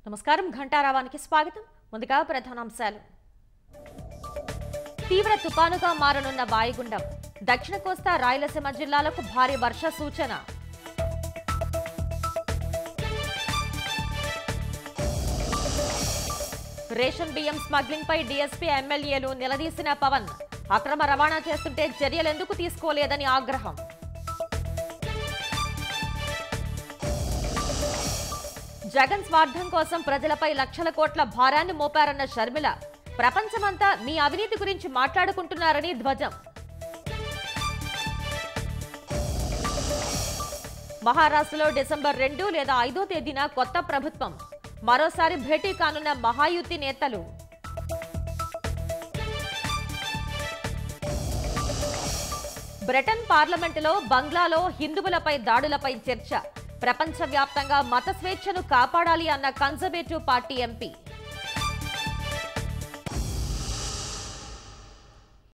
నమస్కారం ఘంటారావానికి స్వాగతం ముందుగా ప్రధానాంశాలు తీవ్ర తుపానుగా మారనున్న వాయుగుండం దక్షిణ కోస్తా రాయలసీమ జిల్లాలకు భారీ వర్ష సూచన రేషన్ బియ్యం స్మగ్లింగ్ పై డీఎస్పీ ఎమ్మెల్యేలు నిలదీసిన పవన్ అక్రమ రవాణా చేస్తుంటే చర్యలెందుకు తీసుకోలేదని ఆగ్రహం జగన్ స్వార్థం కోసం ప్రజలపై లక్షల కోట్ల భారాన్ని మోపారన్న షర్మిల ప్రపంచమంతా మీ అవినీతి గురించి మాట్లాడుకుంటున్నారని ధ్వజం మహారాష్ట్రలో డిసెంబర్ రెండు లేదా ఐదో తేదీన కొత్త ప్రభుత్వం మరోసారి భేటీ కానున్న మహాయుతి నేతలు బ్రిటన్ పార్లమెంటులో బంగ్లాలో హిందువులపై దాడులపై చర్చ ప్రపంచవ్యాప్తంగా మత స్వేచ్ఛను కాపాడాలి అన్న కన్జర్వేటివ్ పార్టీ ఎంపీ